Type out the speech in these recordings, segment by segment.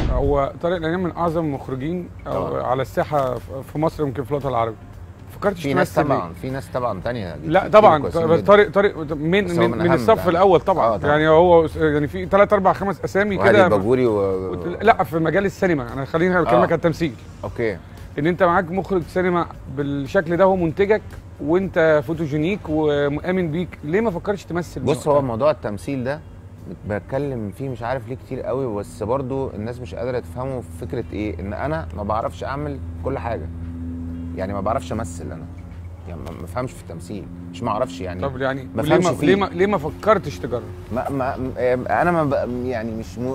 هو طارق العناب من اعظم المخرجين أو طبعاً. على الساحه في مصر يمكن في الوطن العربي فكرتش في ناس تمثل ليه؟ طبعا في ناس طبعا تانية لا كتير طبعا كويسين بس جداً. طارق طارق من بس هو من, من من أهم الصف يعني. الاول طبعا آه طبعاً. يعني هو يعني في ثلاث اربع خمس اسامي وهادي كده الباجوري و... وت- لا في مجال السينما انا خليني اكلمك آه. عن التمثيل اوكي ان انت معاك مخرج سينما بالشكل ده هو منتجك وانت فوتوجينيك ومؤمن بيك ليه ما فكرتش تمثل بص من هو وقتها؟ موضوع التمثيل ده بتكلم فيه مش عارف ليه كتير قوي بس برضو الناس مش قادره تفهمه في فكره ايه ان انا ما بعرفش اعمل كل حاجه يعني ما بعرفش امثل انا يعني ما ما بفهمش في التمثيل مش ما اعرفش يعني طب يعني ما ليه فهمش ما فيه. ليه ما ليه ما فكرتش تجرب ما ما م- انا ما ب- يعني مش م...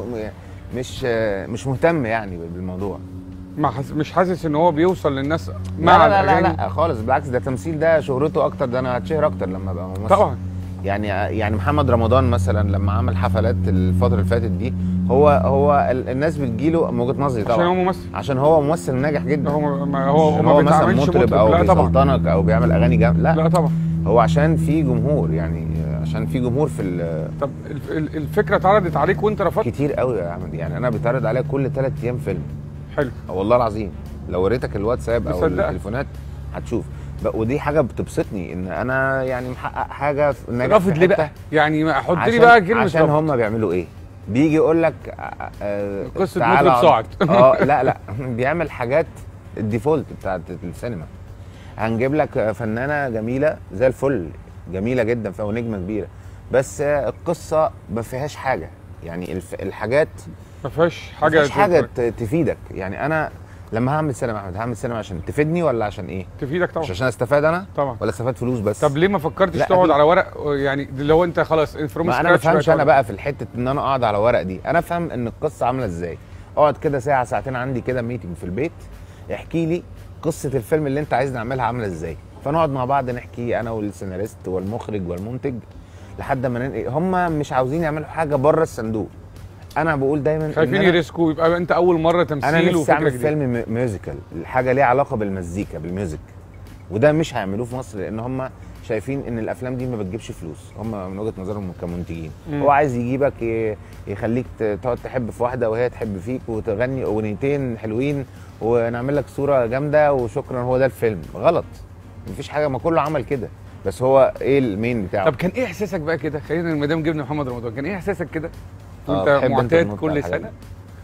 مش مش مهتم يعني بالموضوع ما حس... مش حاسس ان هو بيوصل للناس لا مع لا لا, لا, الأغاني؟ لا خالص بالعكس ده التمثيل ده شهرته اكتر ده انا هتشهر اكتر لما ابقى ممثل طبعا يعني يعني محمد رمضان مثلا لما عمل حفلات الفتره اللي فاتت دي هو هو ال- الناس بتجيله من وجهه نظري عشان هو طبعا ممثل عشان هو ممثل ناجح جدا هو ما ما- هو مش هو إن ما هو مثلا بيتعاملش مطرب مطرب او لا طبعا بيسلطنك او بيعمل اغاني جامده لا, لا طبعا هو عشان في جمهور يعني عشان في جمهور في ال- طب الف- ال- الفكره اتعرضت عليك وانت رفضت كتير قوي يا احمد يعني انا بيتعرض عليا كل ثلاث ايام فيلم حلو والله العظيم لو وريتك الواتساب او مصدقك. التليفونات هتشوف ب- ودي حاجه بتبسطني ان انا يعني محقق حاجه في ناجح رافض في ليه حتة. بقى يعني ما احط لي عشان- بقى كلمه عشان رفض. هم بيعملوا ايه بيجي يقول لك آه، آه، قصة تعالى مطرب اقعد. صاعد. اه لا لا بيعمل حاجات الديفولت بتاعت السينما هنجيب لك فنانه جميله زي الفل جميله جدا فيها ونجمه كبيره بس آه، القصه ما فيهاش حاجه يعني الف- الحاجات ما فيهاش ما حاجه فيهاش حاجه تفرق. ت- تفيدك يعني انا لما هعمل سينما يا احمد هعمل سينما عشان تفيدني ولا عشان ايه تفيدك مش طبعا عشان استفاد انا طبعا ولا استفاد فلوس بس طب ليه ما فكرتش لا، تقعد أكيد. على ورق يعني لو انت خلاص فروم ما انا ما بفهمش انا بقى في الحته ان انا اقعد على ورق دي انا افهم ان القصه عامله ازاي اقعد كده ساعه ساعتين عندي كده ميتنج في البيت احكي لي قصه الفيلم اللي انت عايز نعملها عامله ازاي فنقعد مع بعض نحكي انا والسيناريست والمخرج والمنتج لحد ما ننقل هم مش عاوزين يعملوا حاجه بره الصندوق انا بقول دايما إن خايفين أنا- يريسكوا يبقى انت اول مره تمثيل انا نفسي وفكره اعمل جديدة. فيلم مي- ميوزيكال حاجه ليها علاقه بالمزيكا بالميوزك وده مش هيعملوه في مصر لان هم شايفين ان الافلام دي ما بتجيبش فلوس هم من وجهه نظرهم كمنتجين مم. هو عايز يجيبك ي- يخليك ت- تقعد تحب في واحده وهي تحب فيك وتغني اغنيتين حلوين ونعمل لك صوره جامده وشكرا هو ده الفيلم غلط مفيش حاجه ما كله عمل كده بس هو ايه المين بتاعه طب كان ايه احساسك بقى كده خلينا المدام جبنا محمد رمضان كان ايه احساسك كده آه، وانت بحب أنت معتاد النقطة كل الحاجات سنه دي.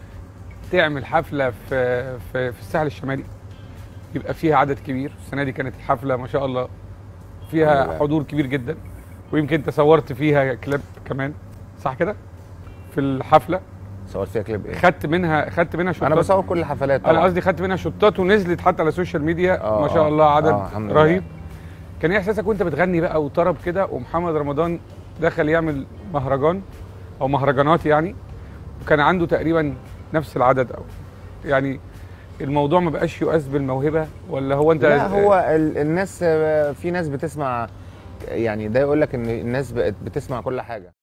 تعمل حفله في في في الساحل الشمالي يبقى فيها عدد كبير السنه دي كانت الحفله ما شاء الله الحمد فيها لله. حضور كبير جدا ويمكن انت صورت فيها كليب كمان صح كده في الحفله صورت فيها كليب ايه خدت منها خدت منها شوتات انا بصور كل الحفلات انا طبعا قصدي خدت منها شوتات ونزلت حتى على السوشيال ميديا آه، ما شاء آه، الله عدد آه، الحمد لله. رهيب كان ايه احساسك وانت بتغني بقى وطرب كده ومحمد رمضان دخل يعمل مهرجان او مهرجانات يعني وكان عنده تقريبا نفس العدد او يعني الموضوع ما بقاش يؤاس بالموهبه ولا هو انت لا هو ال- الناس في ناس بتسمع يعني ده يقول لك ان الناس بقت بتسمع كل حاجه